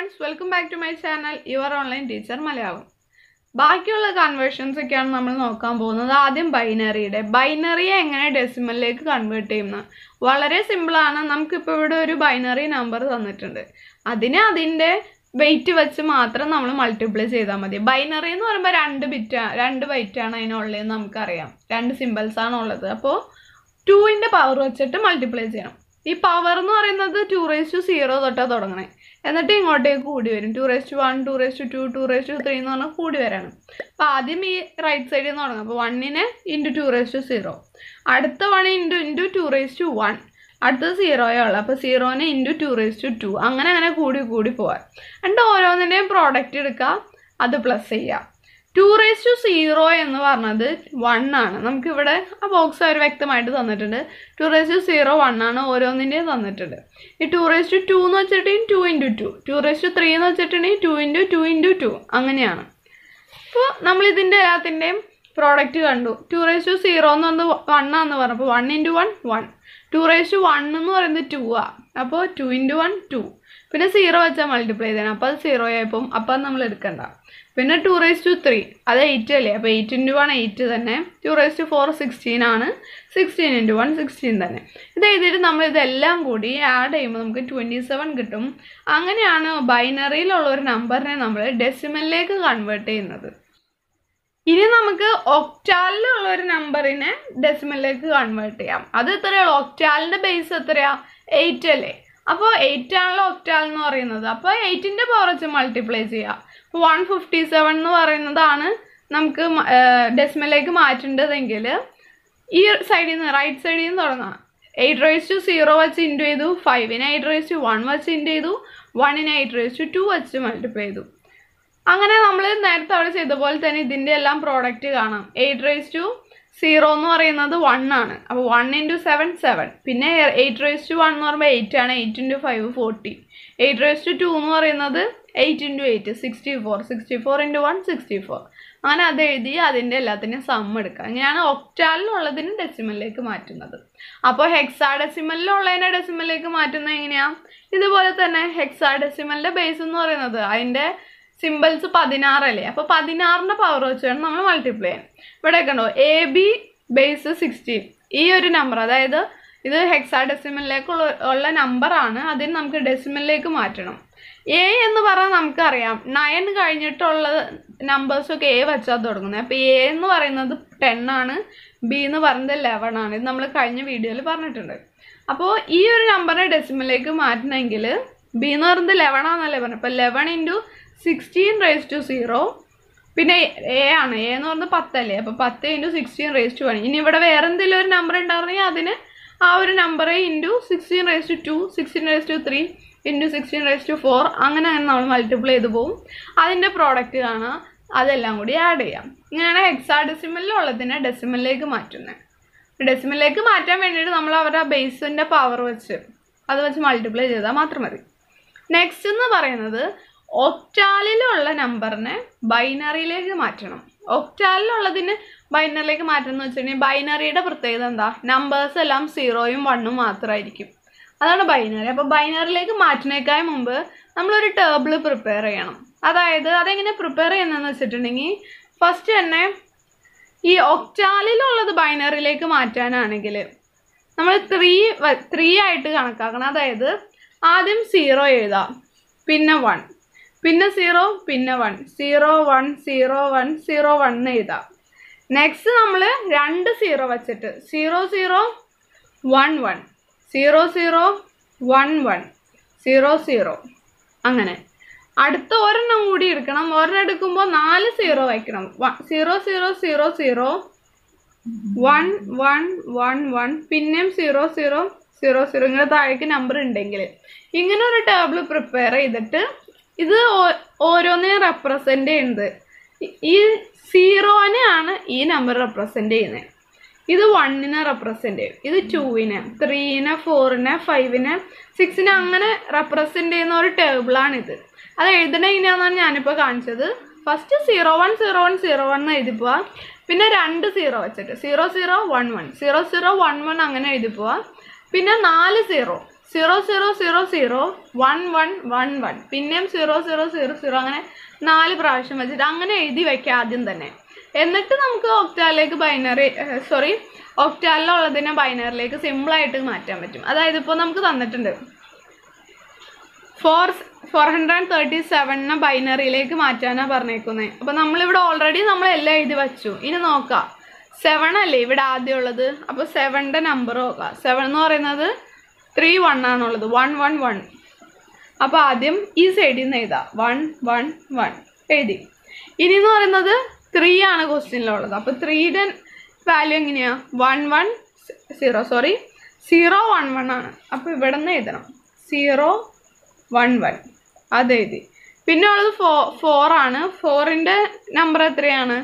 friends welcome back to my channel your online teacher Malayalam ബാക്കിയുള്ള conversations ഒക്കെയാണ് നമ്മൾ നോക്കാൻ പോകുന്നത് ആദ്യം ബൈനറിയുടെ ബൈനറിയെ എങ്ങനെ ഡെസിമലിലേക്ക് കൺവേർട്ട് ചെയ്യുന്നത് വളരെ സിമ്പിളാണ് നമുക്കിപ്പോൾ ഇവിടെ ഒരു ബൈനറി നമ്പർ തന്നിട്ടുണ്ട് അതിനെ അതിൻ്റെ വെയിറ്റ് വെച്ച് മാത്രം നമ്മൾ മൾട്ടിപ്ലൈ ചെയ്താൽ മതി ബൈനറി എന്ന് പറയുമ്പോൾ രണ്ട് ബിറ്റ് രണ്ട് ബൈറ്റാണ് അതിനുള്ളതെന്ന് നമുക്കറിയാം രണ്ട് സിമ്പിൾസ് ആണ് ഉള്ളത് അപ്പോൾ ടുവിൻ്റെ പവർ വെച്ചിട്ട് മൾട്ടിപ്ലൈ ചെയ്യണം ഈ പവർ എന്ന് പറയുന്നത് ടു റേസ് ടു സീറോ തൊട്ടാണ് തുടങ്ങണേ എന്നിട്ട് ഇങ്ങോട്ടേക്ക് കൂടി വരും two raise to one two raise to two two raise to three എന്ന് പറഞ്ഞാൽ കൂടി വരാണ് അപ്പോൾ ആദ്യം ഈ റൈറ്റ് സൈഡിൽ നിന്ന് തുടങ്ങാം അപ്പോൾ വണ്ണിന് into two raise to zero അടുത്ത one into into two raise to one അടുത്തത് സീറോയേ ഉള്ളൂ അപ്പോൾ സീറോന് into two raise to two അങ്ങനെ അങ്ങനെ കൂടി കൂടി പോവാം എന്നിട്ട് ഓരോന്നിൻ്റെയും പ്രോഡക്റ്റ് എടുക്കുക അത് പ്ലസ് ചെയ്യുക ടു റേസ് ടു സീറോ എന്ന് പറഞ്ഞത് വൺ ആണ് നമുക്കിവിടെ ആ ബോക്സ് അവർ വ്യക്തമായിട്ട് തന്നിട്ടുണ്ട് two raise to zero one ആണ് ഓരോന്നിൻ്റെയും തന്നിട്ടുണ്ട് ഈ ടു റേസ് ടു ടു എന്ന് വെച്ചിട്ടുണ്ടെങ്കിൽ two into two two raise to three എന്ന് വെച്ചിട്ടുണ്ടെങ്കിൽ two into two into two അങ്ങനെയാണ് അപ്പോൾ നമ്മൾ ഇതിൻ്റെ എല്ലാത്തിൻ്റെയും പ്രോഡക്റ്റ് കണ്ടു ടു റേസ് ടു സീറോ എന്ന് പറഞ്ഞത് വൺ ആണെന്ന് പറഞ്ഞപ്പോൾ one into one one two raise to one എന്ന് പറയുന്നത് ടു ആ അപ്പോൾ ടു ഇൻറ്റു വൺ ടു പിന്നെ സീറോ വെച്ചാൽ മൾട്ടിപ്ലൈ ചെയ്തേനെ അപ്പോൾ അത് സീറോ ആയപ്പോൾ അപ്പോൾ അത് നമ്മൾ എടുക്കണ്ട പിന്നെ ടു റേസ് ടു ത്രീ അത് എയ്റ്റ് അല്ലേ അപ്പോൾ എയ്റ്റ് ഇൻറ്റു വൺ എയ്റ്റ് തന്നെ two raise to four sixteen ആണ് സിക്സ്റ്റീൻ ഇൻറ്റു വൺ സിക്സ്റ്റീൻ തന്നെ ഇത് എഴുതിയിട്ട് നമ്മൾ ഇതെല്ലാം കൂടി ആഡ് ചെയ്യുമ്പോൾ നമുക്ക് ട്വൻറ്റി സെവൻ കിട്ടും അങ്ങനെയാണ് ബൈനറിയിലുള്ള ഒരു നമ്പറിനെ നമ്മൾ ഡെസിമലിലേക്ക് കൺവേർട്ട് ചെയ്യുന്നത് ഇനി നമുക്ക് ഒക്ടാലിലുള്ള ഒരു നമ്പറിനെ ഡെസിമലിലേക്ക് കൺവേർട്ട് ചെയ്യാം അത് എത്രയുള്ളൂ ഒക്ടാലിൻ്റെ ബേസ് എത്രയാ എയ്റ്റ് അല്ലേ അപ്പോൾ എയ്റ്റ് ആണല്ലോ ഒക്ടാൽ എന്ന് പറയുന്നത് അപ്പോൾ എയ്റ്റിൻ്റെ പവർ വെച്ച് മൾട്ടിപ്ലൈ ചെയ്യാം അപ്പോൾ വൺ ഫിഫ്റ്റി സെവൻ എന്ന് പറയുന്നതാണ് നമുക്ക് ഡെസിമലിലേക്ക് മാറ്റേണ്ടതെങ്കിൽ ഈ സൈഡിൽ നിന്ന് റൈറ്റ് സൈഡിൽ നിന്ന് തുടങ്ങാം എയ്റ്റ് റേസ് ടു സീറോ വെച്ച് ഇൻറ്റു ചെയ്തു ഫൈവിന് എയ്റ്റ് റേസ് ടു വൺ വെച്ച് ഇൻറ്റു ചെയ്തു വണ്ണിന് എയ്റ്റ് റേസ് ടു ടു വെച്ച് മൾട്ടിപ്ലൈ ചെയ്തു അങ്ങനെ നമ്മൾ നേരത്തെ അവിടെ ചെയ്ത പോലെ തന്നെ ഇതിൻ്റെ എല്ലാം പ്രോഡക്റ്റ് കാണാം എയ്റ്റ് റേസ് ടു സീറോ എന്ന് പറയുന്നത് വൺ ആണ് അപ്പോൾ വൺ ഇൻറ്റു സെവൻ സെവൻ പിന്നെ എയ്റ്റ് റേസ് ടു വൺ എന്ന് പറയുമ്പോൾ എയ്റ്റ് ആണ് eight into five forty eight raise to two എന്ന് പറയുന്നത് eight into eight sixty four sixty four into one sixty four അങ്ങനെ അത് എഴുതി അതിൻ്റെ എല്ലാത്തിനും സം എടുക്കുക അങ്ങനെയാണ് ഒക്ടാലിനുള്ളതിന് ഡെസിമലിലേക്ക് മാറ്റുന്നത് അപ്പോൾ ഹെക്സാ ഡെസിമലിലുള്ളതിനെ ഡെസിമലിലേക്ക് മാറ്റുന്നത് എങ്ങനെയാണ് ഇതുപോലെ തന്നെ ഹെക്സാ ഡെസിമലിൻ്റെ ബേസ് എന്ന് പറയുന്നത് അതിൻ്റെ സിമ്പിൾസ് പതിനാറല്ലേ അപ്പോൾ പതിനാറിൻ്റെ പവർ വെച്ച് വേണം നമ്മൾ മൾട്ടിപ്ലൈ ചെയ്യാൻ ഇവിടെ കണ്ടോ എ ബി ബേസ് സിക്സ്റ്റീൻ ഈ ഒരു നമ്പർ അതായത് ഇത് ഹെക്സാ ഡെസിമലിലേക്കുള്ള ഉള്ള നമ്പറാണ് അതിന് നമുക്ക് ഡെസിമലിലേക്ക് മാറ്റണം എ എന്ന് പറഞ്ഞാൽ നമുക്കറിയാം നയൻ കഴിഞ്ഞിട്ടുള്ള നമ്പേഴ്സൊക്കെ എ വെച്ചാൽ തുടങ്ങുന്നത് അപ്പോൾ എ എന്ന് പറയുന്നത് ടെൻ ആണ് ബി എന്ന് പറയുന്നത് ലെവൻ ആണ് ഇത് നമ്മൾ കഴിഞ്ഞ വീഡിയോയിൽ പറഞ്ഞിട്ടുണ്ട് അപ്പോൾ ഈ ഒരു നമ്പറിനെ ഡെസിമലിലേക്ക് മാറ്റണമെങ്കിൽ ബി എന്ന് പറയുന്നത് ലെവൻ ആണെന്നല്ലേ പറഞ്ഞത് അപ്പോൾ eleven into sixteen raise to zero പിന്നെ എ ആണ് എ എന്ന് പറയുന്നത് പത്തല്ലേ അപ്പോൾ പത്ത് ഇൻറ്റു സിക്സ്റ്റീൻ റേസ് ടു ആണ് ഇനി ഇവിടെ വേറെ എന്തെങ്കിലും ഒരു നമ്പർ ഉണ്ടായിരുന്നെങ്കിൽ അതിന് ആ ഒരു number into sixteen raise to two sixteen raise to three into sixteen raise to four അങ്ങനെ അങ്ങനെ നമ്മൾ മൾട്ടിപ്ലൈ ചെയ്ത് പോകും അതിൻ്റെ പ്രോഡക്റ്റ് കാണാം അതെല്ലാം കൂടി ആഡ് ചെയ്യാം ഇങ്ങനെയാണ് ഹെക്സാ ഡെസിമലിലുള്ളതിനെ ഡെസിമലിലേക്ക് മാറ്റുന്നത് ഡെസിമലിലേക്ക് മാറ്റാൻ വേണ്ടിയിട്ട് നമ്മൾ അവരുടെ ബേസിൻ്റെ പവർ വെച്ച് അത് വെച്ച് മൾട്ടിപ്ലൈ ചെയ്താൽ മാത്രം മതി നെക്സ്റ്റ് എന്ന് പറയുന്നത് ഒക്ടാലിലുള്ള നമ്പറിനെ ബൈനറിയിലേക്ക് മാറ്റണം ഒക്ടാലിലുള്ളതിന് ബൈനറിയിലേക്ക് മാറ്റണം എന്ന് വെച്ചിട്ടുണ്ടെങ്കിൽ ബൈനറിയുടെ പ്രത്യേകത എന്താ നമ്പേഴ്സ് എല്ലാം സീറോയും വണ്ണും മാത്രമായിരിക്കും അതാണ് ബൈനറി അപ്പോൾ ബൈനറിയിലേക്ക് മാറ്റുന്നേക്കാൾ മുമ്പ് നമ്മളൊരു ടേബിൾ പ്രിപ്പയർ ചെയ്യണം അതായത് അതെങ്ങനെ പ്രിപ്പയർ ചെയ്യുന്നതെന്ന് വെച്ചിട്ടുണ്ടെങ്കിൽ ഫസ്റ്റ് തന്നെ ഈ ഒക്ടാലിലുള്ളത് ബൈനറിയിലേക്ക് മാറ്റാനാണെങ്കിൽ നമ്മൾ ത്രീ ത്രീ ആയിട്ട് കണക്കാക്കണം അതായത് ആദ്യം സീറോ എഴുതാം പിന്നെ വൺ പിന്നെ സീറോ പിന്നെ one zero one zero one zero one എഴുതാം നെക്സ്റ്റ് നമ്മൾ രണ്ട് സീറോ വെച്ചിട്ട് zero zero one one zero zero one one zero zero അങ്ങനെ അടുത്ത ഒരെണ്ണം കൂടി എടുക്കണം ഒരെണ്ണം എടുക്കുമ്പോൾ നാല് സീറോ വയ്ക്കണം zero zero zero zero one one one one പിന്നെയും സീറോ സീറോ സീറോ സീറോ ഇങ്ങനെ താഴേക്ക് നമ്പർ ഉണ്ടെങ്കിൽ ഇങ്ങനെ ഒരു ടേബിൾ പ്രിപ്പയർ ചെയ്തിട്ട് ഇത് ഓരോന്നിനും റെപ്രസെൻ്റ് ചെയ്യുന്നത് ഈ സീറോനെയാണ് ഈ നമ്പർ റെപ്രസെൻ്റ് ചെയ്യുന്നത് ഇത് വണ്ണിനെ റെപ്രസെൻ്റ് ചെയ്യും ഇത് ടൂവിനെ ത്രീനെ ഫോറിനെ ഫൈവിനെ സിക്സിനെ അങ്ങനെ റെപ്രസെൻ്റ് ചെയ്യുന്ന ഒരു ടേബിളാണിത് അത് എഴുതണ എങ്ങനെയാണെന്നാണ് ഞാനിപ്പോൾ കാണിച്ചത് first zero one zero one zero one എഴുതി പോവാം പിന്നെ രണ്ട് സീറോ വെച്ചിട്ട് zero zero one one zero zero one one അങ്ങനെ എഴുതി പോവാം പിന്നെ നാല് zero zero zero zero zero one one one one പിന്നെയും സീറോ സീറോ സീറോ സീറോ അങ്ങനെ നാല് പ്രാവശ്യം വെച്ചിട്ട് അങ്ങനെ എഴുതി വെക്കാം ആദ്യം തന്നെ എന്നിട്ട് നമുക്ക് ഒക്ടാലിലേക്ക് ബൈനറി സോറി ഒക്ടാലിലുള്ളതിനെ ബൈനറിലേക്ക് സിമ്പിളായിട്ട് മാറ്റാൻ പറ്റും അതായത് ഇപ്പോൾ നമുക്ക് തന്നിട്ടുണ്ട് four four hundred and thirty സെവനിനെ ബൈനറിയിലേക്ക് മാറ്റാനാണ് പറഞ്ഞേക്കുന്നത് അപ്പോൾ നമ്മളിവിടെ ഓൾറെഡി നമ്മൾ എല്ലാം എഴുതി വെച്ചു ഇനി നോക്കാം സെവൻ അല്ലേ ഇവിടെ ആദ്യം ഉള്ളത് അപ്പോൾ സെവൻ്റെ നമ്പർ നോക്കാം സെവൻ എന്ന് പറയുന്നത് ത്രീ വൺ ആണുള്ളത് വൺ വൺ വൺ അപ്പോൾ ആദ്യം ഈ സൈഡിൽ നിന്ന് എഴുതാം വൺ വൺ വൺ എഴുതി ഇനി എന്ന് പറയുന്നത് ത്രീ ആണ് ക്വസ്റ്റ്യനിലുള്ളത് അപ്പോൾ ത്രീയുടെ വാല്യൂ എങ്ങനെയാണ് one one zero sorry zero one one ആണ് അപ്പോൾ ഇവിടെ നിന്ന് എഴുതണം സീറോ വൺ വൺ അത് എഴുതി പിന്നെ ഉള്ളത് ഫോ ഫോർ ആണ് ഫോറിൻ്റെ നമ്പർ എത്രയാണ്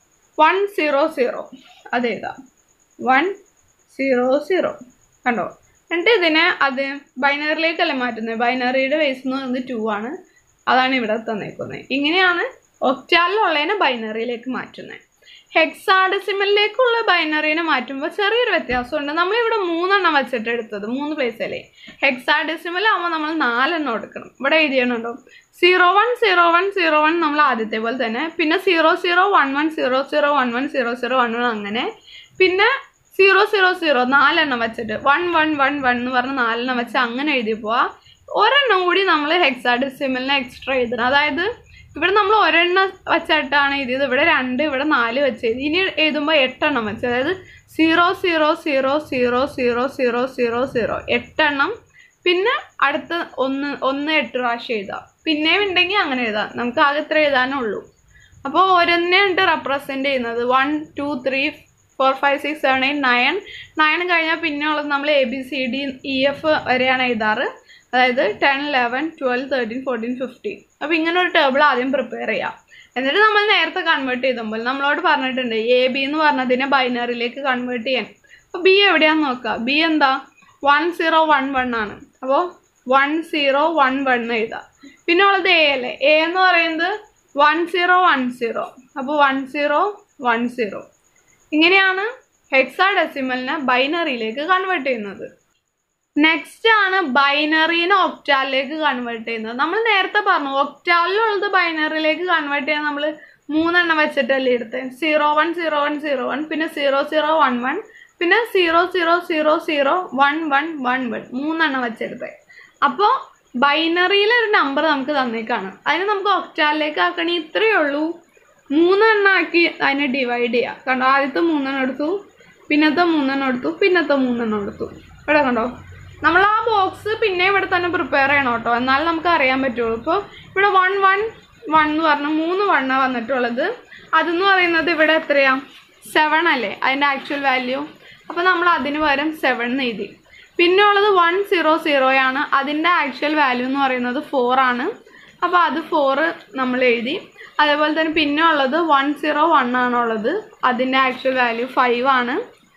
വൺ സീറോ സീറോ അത് എഴുതാം വൺ സീറോ സീറോ കണ്ടോ എന്നിട്ട് ഇതിനെ അത് ബൈനറിലേക്കല്ല മാറ്റുന്നത് ബൈനറിയുടെ ബേസ് എന്ന് പറയുന്നത് ടു ആണ് അതാണ് ഇവിടെ തന്നേക്കുന്നത് ഇങ്ങനെയാണ് ഒക്ടാലിലുള്ളതിനെ ബൈനറിയിലേക്ക് മാറ്റുന്നത് ഹെക്സാഡെസിമലിലേക്കുള്ള ബൈനറിനെ മാറ്റുമ്പോൾ ചെറിയൊരു വ്യത്യാസമുണ്ട് നമ്മളിവിടെ മൂന്നെണ്ണം വെച്ചിട്ട് എടുത്തത് മൂന്ന് പ്ലേസല്ലേ ഹെക്സാഡെസിമൽ ആകുമ്പോൾ നമ്മൾ നാലെണ്ണം എടുക്കണം ഇവിടെ എഴുതിയണുണ്ടോ zero one zero one zero one നമ്മൾ ആദ്യത്തെ പോലെ തന്നെ പിന്നെ zero zero one one zero zero one one zero zero one one അങ്ങനെ പിന്നെ സീറോ സീറോ സീറോ നാലെണ്ണം വെച്ചിട്ട് വൺ വൺ വൺ വൺ എന്ന് പറഞ്ഞ് നാലെണ്ണം വെച്ച് അങ്ങനെ എഴുതി പോവാ ഒരെണ്ണം കൂടി നമ്മൾ ഹെക്സാഡെസിമലിനെ എക്സ്ട്രാ എഴുതണം അതായത് ഇവിടെ നമ്മൾ ഒരെണ്ണം വെച്ചിട്ടാണ് എഴുതിയത് ഇവിടെ രണ്ട് ഇവിടെ നാല് വെച്ച് എഴുതി ഇനി എഴുതുമ്പോൾ എട്ടെണ്ണം വെച്ച് അതായത് zero zero zero zero zero zero zero zero എട്ടെണ്ണം പിന്നെ അടുത്ത ഒന്ന് ഒന്ന് എട്ട് പ്രാവശ്യം എഴുതാം പിന്നെയും ഉണ്ടെങ്കിൽ അങ്ങനെ എഴുതാം നമുക്ക് ആകെ ഇത്ര എഴുതാനേ ഉള്ളൂ അപ്പോൾ ഓരോന്നെ ഉണ്ട് റെപ്രസെൻ്റ് ചെയ്യുന്നത് one two three four five six seven eight nine nine കഴിഞ്ഞാൽ പിന്നെ ഉള്ളത് നമ്മൾ A B C D E F വരെയാണ് എഴുതാറ് അതായത് ten eleven twelve thirteen fourteen fifteen അപ്പോൾ ഇങ്ങനെ ഒരു ടേബിൾ ആദ്യം പ്രിപ്പയർ ചെയ്യാം എന്നിട്ട് നമ്മൾ നേരത്തെ കൺവേർട്ട് ചെയ്തുമ്പോൾ നമ്മളോട് പറഞ്ഞിട്ടുണ്ട് എ ബി എന്ന് പറഞ്ഞതിനെ ബൈനറിയിലേക്ക് കൺവേർട്ട് ചെയ്യാൻ അപ്പോൾ ബി എവിടെയാണെന്ന് നോക്കുക ബി എന്താ വൺ സീറോ വൺ വൺ ആണ് അപ്പോൾ വൺ സീറോ വൺ വൺ എഴുതാം പിന്നെ ഉള്ളത് എ അല്ലേ എ എന്ന് പറയുന്നത് വൺ സീറോ വൺ സീറോ അപ്പോൾ വൺ സീറോ വൺ സീറോ ഇങ്ങനെയാണ് ഹെക്സാ ഡെസിമലിനെ ബൈനറിയിലേക്ക് കൺവേർട്ട് ചെയ്യുന്നത് നെക്സ്റ്റ് ആണ് ബൈനറിനെ ഒക്ടാലിലേക്ക് കൺവേർട്ട് ചെയ്യുന്നത് നമ്മൾ നേരത്തെ പറഞ്ഞു ഒക്ടാലിലുള്ളത് ബൈനറിയിലേക്ക് കൺവേർട്ട് ചെയ്യാൻ നമ്മൾ മൂന്നെണ്ണം വെച്ചിട്ടല്ലേ എടുത്തത് zero one zero one zero one പിന്നെ സീറോ സീറോ വൺ വൺ പിന്നെ zero zero zero zero one one one one മൂന്നെണ്ണം വെച്ചെടുത്തത് അപ്പോൾ ബൈനറിയിലെ ഒരു നമ്പർ നമുക്ക് തന്നേക്കാണ് അതിന് നമുക്ക് ഒക്ടാലിലേക്ക് ആക്കണേ ഇത്രയേ ഉള്ളൂ മൂന്നെണ്ണം ആക്കി അതിനെ ഡിവൈഡ് ചെയ്യുക കണ്ടോ ആദ്യത്തെ മൂന്നെണ്ണം എടുത്തു പിന്നത്തെ മൂന്നെണ്ണം എടുത്തു പിന്നത്തെ മൂന്നെണ്ണം എടുത്തു ഇവിടെ കണ്ടോ നമ്മൾ ആ ബോക്സ് പിന്നെ ഇവിടെ തന്നെ പ്രിപ്പയർ ചെയ്യണം കേട്ടോ എന്നാലും നമുക്ക് അറിയാൻ പറ്റുള്ളൂ ഇപ്പോൾ ഇവിടെ വൺ വൺ വൺ എന്ന് പറഞ്ഞ മൂന്ന് വണ്ണാണ് വന്നിട്ടുള്ളത് അതെന്ന് പറയുന്നത് ഇവിടെ എത്രയാ സെവൻ അല്ലേ അതിൻ്റെ ആക്ച്വൽ വാല്യൂ അപ്പോൾ നമ്മൾ അതിന് പകരം സെവൻ എന്ന് എഴുതി പിന്നെ ഉള്ളത് വൺ സീറോ സീറോയാണ് അതിൻ്റെ ആക്ച്വൽ വാല്യൂ എന്ന് പറയുന്നത് ഫോർ ആണ് അപ്പോൾ അത് ഫോറ് നമ്മൾ എഴുതി അതേപോലെ തന്നെ പിന്നെ ഉള്ളത് വൺ സീറോ വൺ ആണുള്ളത് അതിൻ്റെ ആക്ച്വൽ വാല്യൂ ഫൈവ് ആണ്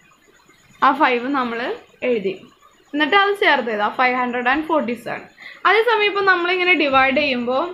ആ ഫൈവ് നമ്മൾ എഴുതി എന്നിട്ട് അത് ചേർത്ത് ചെയ്താൽ five hundred and forty seven അതേസമയം ഇപ്പോൾ നമ്മളിങ്ങനെ ഡിവൈഡ് ചെയ്യുമ്പോൾ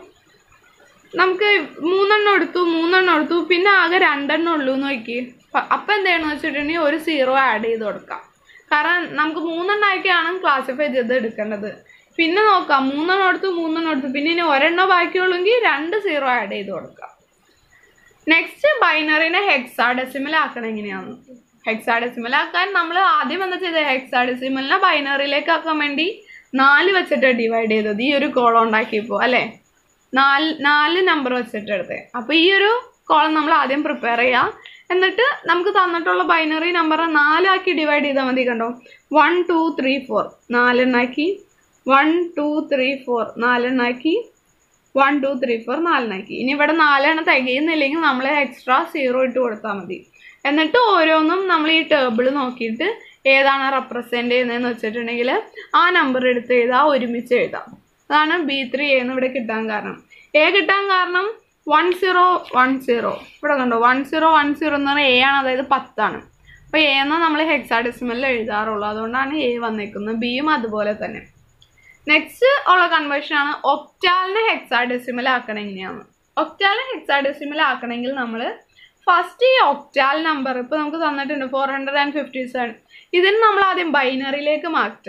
നമുക്ക് മൂന്നെണ്ണം എടുത്തു മൂന്നെണ്ണം എടുത്തു പിന്നെ ആകെ രണ്ടെണ്ണം ഉള്ളൂ എന്ന് നോക്കി അപ്പം എന്ത് ചെയ്യണമെന്ന് വെച്ചിട്ടുണ്ടെങ്കിൽ ഒരു സീറോ ആഡ് ചെയ്ത് കൊടുക്കാം കാരണം നമുക്ക് മൂന്നെണ്ണം ആക്കിയാണ് ക്ലാസിഫൈ ചെയ്ത് എടുക്കേണ്ടത് പിന്നെ നോക്കാം മൂന്നെണ്ണം എടുത്തു മൂന്നെണ്ണം എടുത്തു പിന്നെ ഇനി ഒരെണ്ണം ബാക്കിയുള്ളെങ്കിൽ രണ്ട് സീറോ ആഡ് ചെയ്ത് കൊടുക്കാം നെക്സ്റ്റ് ബൈനറിനെ ഹെക്സാഡെസിമൽ ആക്കണം എങ്ങനെയാണ് ഹെക്സാഡെസിമൽ ആക്കാൻ നമ്മൾ ആദ്യം എന്താ ചെയ്തത് ഹെക്സാഡെസിമലിനെ ബൈനറിയിലേക്ക് ആക്കാൻ വേണ്ടി നാല് വെച്ചിട്ട് ഡിവൈഡ് ചെയ്തത് ഈ ഒരു കോളം ഉണ്ടാക്കിയപ്പോൾ അല്ലേ നാല് നാല് നമ്പർ വെച്ചിട്ട് എടുത്തത് അപ്പോൾ ഈ ഒരു കോളം നമ്മൾ ആദ്യം പ്രിപ്പയർ ചെയ്യുക എന്നിട്ട് നമുക്ക് തന്നിട്ടുള്ള ബൈനറി നമ്പർ നാലാക്കി ഡിവൈഡ് ചെയ്താൽ മതി കണ്ടോ വൺ ടു ത്രീ ഫോർ നാലെണ്ണാക്കി വൺ ടു ത്രീ ഫോർ നാലെണ്ണാക്കി വൺ ടു ത്രീ ഫോർ നാലെണ്ണാക്കി ഇനി ഇവിടെ നാലെണ്ണം തികയുന്നില്ലെങ്കിൽ നമ്മൾ എക്സ്ട്രാ സീറോ ഇട്ട് കൊടുത്താൽ മതി എന്നിട്ട് ഓരോന്നും നമ്മൾ ഈ ടേബിൾ നോക്കിയിട്ട് ഏതാണ് റെപ്രസെൻ്റ് ചെയ്യുന്നതെന്ന് വെച്ചിട്ടുണ്ടെങ്കിൽ ആ നമ്പർ എടുത്ത് എഴുതാം ഒരുമിച്ച് എഴുതാം അതാണ് ബി ത്രീ എന്ന് ഇവിടെ കിട്ടാൻ കാരണം എ കിട്ടാൻ കാരണം വൺ സീറോ വൺ സീറോ ഇവിടെ കണ്ടോ വൺ സീറോ വൺ സീറോ എന്ന് പറഞ്ഞാൽ എ ആണ് അതായത് പത്താണ് അപ്പോൾ എ എന്നാൽ നമ്മൾ ഹെക്സാഡെസിമലിൽ എഴുതാറുള്ളൂ അതുകൊണ്ടാണ് എ വന്നേക്കുന്നത് ബിയും അതുപോലെ തന്നെ നെക്സ്റ്റ് ഉള്ള കൺവേർഷൻ ആണ് ഒക്ടാലിനെ ഹെക്സാഡെസിമൽ ആക്കണം എങ്ങനെയാണ് ഒക്ടാലിനെ ഹെക്സാഡെസിമൽ ആക്കണമെങ്കിൽ നമ്മൾ ഫസ്റ്റ് ഈ ഒക്ടാൽ നമ്പർ ഇപ്പോൾ നമുക്ക് തന്നിട്ടുണ്ട് four hundred and fifty seven ഇതിന് നമ്മൾ ആദ്യം ബൈനറിയിലേക്ക് മാറ്റണം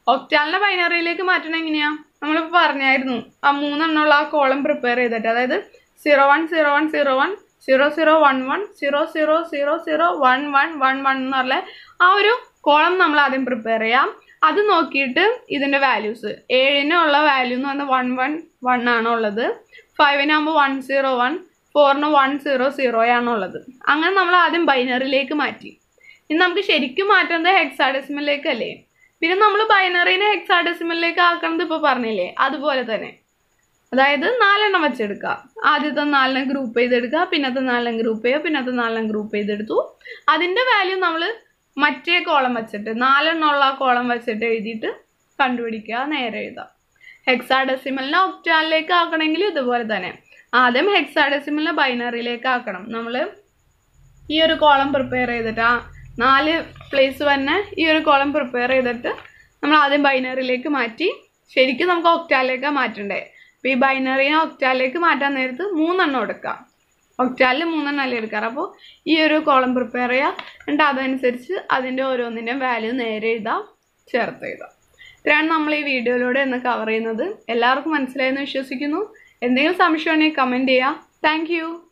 ഒക്ടാലിന്റെ ബൈനറിയിലേക്ക് മാറ്റണം എങ്ങനെയാ നമ്മളിപ്പോൾ പറഞ്ഞായിരുന്നു ആ മൂന്നെണ്ണമുള്ള ആ കോളം പ്രിപ്പയർ ചെയ്തിട്ട് അതായത് zero one zero one zero one zero zero one one zero zero zero zero one one one one എന്ന് പറഞ്ഞ ആ ഒരു കോളം നമ്മൾ ആദ്യം പ്രിപ്പയർ ചെയ്യാം അത് നോക്കിയിട്ട് ഇതിന്റെ വാല്യൂസ് ഏഴിനുള്ള വാല്യൂ എന്ന് പറഞ്ഞാൽ വൺ വൺ വൺ ആണ് ഉള്ളത് ഫൈവിനാകുമ്പോൾ വൺ സീറോ വൺ ഫോറിന് വൺ സീറോ സീറോ ആണ് ഉള്ളത് അങ്ങനെ നമ്മൾ ആദ്യം ബൈനറിയിലേക്ക് മാറ്റി ഇനി നമുക്ക് ശരിക്കും മാറ്റുന്നത് ഹെക്സാഡെസിമലിലേക്ക് അല്ലേ പിന്നെ നമ്മൾ ബൈനറിനെ ഹെക്സാഡെസിമലിലേക്ക് ആക്കണത് ഇപ്പോൾ പറഞ്ഞില്ലേ അതുപോലെ തന്നെ അതായത് നാലെണ്ണം വെച്ചെടുക്കുക ആദ്യത്തെ നാലെണ്ണം ഗ്രൂപ്പ് ചെയ്തെടുക്കുക പിന്നത്തെ നാലെണ്ണം ഗ്രൂപ്പ് ചെയ്യുക പിന്നത്തെ നാലെണ്ണം ഗ്രൂപ്പ് ചെയ്തെടുത്തു അതിൻ്റെ വാല്യൂ നമ്മൾ മറ്റേ കോളം വെച്ചിട്ട് നാലെണ്ണമുള്ള കോളം വെച്ചിട്ട് എഴുതിയിട്ട് കണ്ടുപിടിക്കുക നേരെ എഴുതാം ഹെക്സാഡെസിമലിനെ ഒക്ടാലിലേക്ക് ആക്കണമെങ്കിൽ ഇതുപോലെ തന്നെ ആദ്യം ഹെക്സാഡെസിമലിനെ ബൈനറിയിലേക്ക് ആക്കണം നമ്മൾ ഈ ഒരു കോളം പ്രിപ്പയർ ചെയ്തിട്ട് ആ നാല് പ്ലേസ് തന്നെ ഈ ഒരു കോളം പ്രിപ്പയർ ചെയ്തിട്ട് നമ്മൾ ആദ്യം ബൈനറിയിലേക്ക് മാറ്റി ശരിക്കും നമുക്ക് ഒക്ടാലിലേക്കാണ് മാറ്റണ്ടേ അപ്പോൾ ഈ ബൈനറിനെ ഒക്ടാലിലേക്ക് മാറ്റാൻ നേരത്ത് മൂന്നെണ്ണം എടുക്കാം ഒക്ടാലിൽ മൂന്നെണ്ണം അല്ലേ എടുക്കാറ് അപ്പോൾ ഈ ഒരു കോളം പ്രിപ്പയർ ചെയ്യുക എന്നിട്ട് അതനുസരിച്ച് അതിൻ്റെ ഓരോന്നിൻ്റെയും വാല്യൂ നേരെ എഴുതാം ചേർത്ത് എഴുതാം ഇത്രയാണ് നമ്മൾ ഈ വീഡിയോയിലൂടെ ഇന്ന് കവർ ചെയ്യുന്നത് എല്ലാവർക്കും മനസ്സിലായെന്ന് വിശ്വസിക്കുന്നു എന്തെങ്കിലും സംശയമാണെങ്കിൽ കമൻറ്റ് ചെയ്യാം താങ്ക്